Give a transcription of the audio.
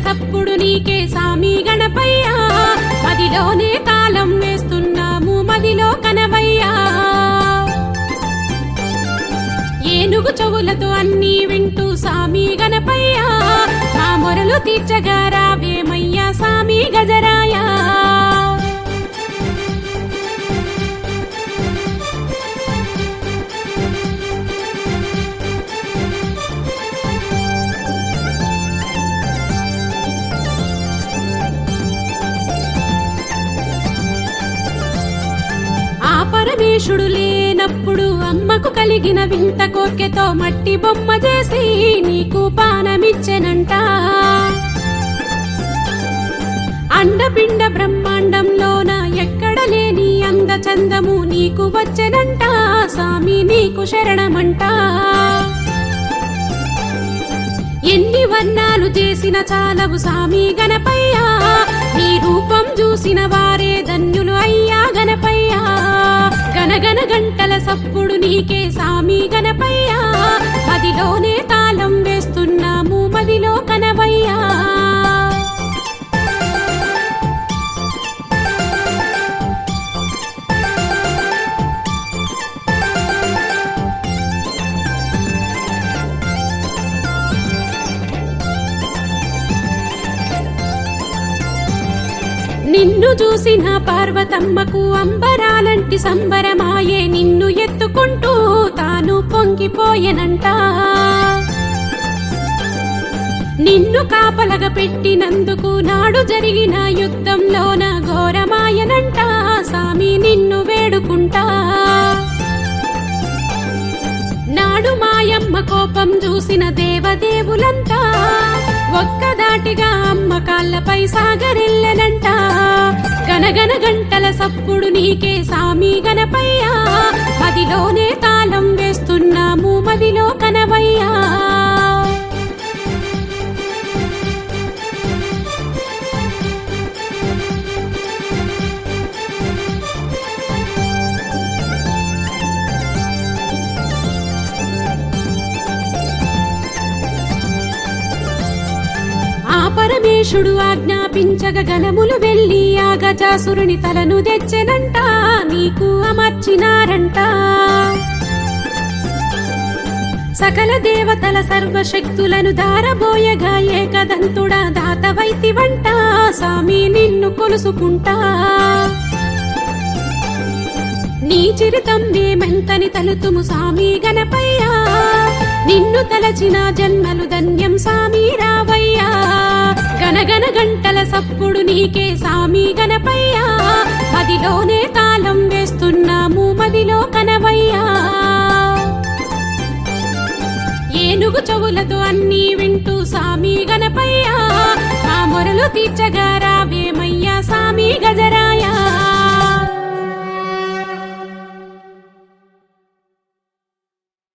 సప్పుడు నీకే సామి గణపయ్యా మదిలోనే తాళం వేస్తున్నాము మదిలో కనవయ్యా ఏనుగు చెవులతో అన్నీ వింటూ సామి గణపయ్యా మా మొరలు తీర్చగా రావేమయ్యా సామి గజరాయా ఆ పరమేశుడు లేనప్పుడు అమ్మకు కలిగిన వింత కోర్కెతో మట్టి బొమ్మ చేసి నీకు పానమిచ్చెనంట అండపిండ బ్రహ్మాండంలోన ఎక్కడ లేని అందచందము నీకు వచ్చెనంట స్వామి నీకు శరణమంట ఎన్ని వర్ణాలు చేసిన చాలవు సామి గణపయ్యా నీ రూపం చూసిన వారే ధన్యులు అయ్యా గణపయ్యా గనగన గంటల సప్పుడు నీకే సామి గణపయ్యా మదిలోనే తాళం వేస్తున్నాము మదిలో కనవయ్యా నిన్ను చూసిన పార్వతమ్మకు అంబరాలంటి సంబరమాయే నిన్ను ఎత్తుకుంటూ తాను పొంగిపోయెనంట నిన్ను కాపలగా పెట్టినందుకు నాడు జరిగిన యుద్ధంలోన ఘోరమాయనంట సామి నిన్ను వేడుకుంటా నాడు మాయమ్మ కోపం చూసిన దేవదేవులంతా ఒక్కదాటిగా అమ్మ కాళ్ళపై సాగరిల్లెనంట గనగన గంటల సప్పుడు నీకే సామి గణపయ్యా మదిలోనే తాళం వేస్తున్నాము మదిలో కనవయ్యా ఆ పరమేశుడు ఆజ్ఞాపించగ గణములు వెళ్ళి ఆ గజాసురుని తలను తెచ్చెనంట నీకు అమర్చినారంట సకల దేవతల సర్వశక్తులను దారబోయగా ఏకదంతుడా దాతవైతివంట స్వామి నిన్ను కొలుసుకుంటా నీ చిరితం మేమెంతని తలుతుము సామి గణపయ్యా నిన్ను తలచిన జన్మలు ధన్యం సామి రావయ్యా గనగన గంటల సప్పుడు నీకే సామి గణపయ్యా మదిలోనే తాళం వేస్తున్నాము మదిలో కనవయ్యా ఏనుగు చెవులతో అన్నీ వింటూ సామి గణపయ్యా మా మొరలు తీర్చగా రావేమయ్యా సామి గజరా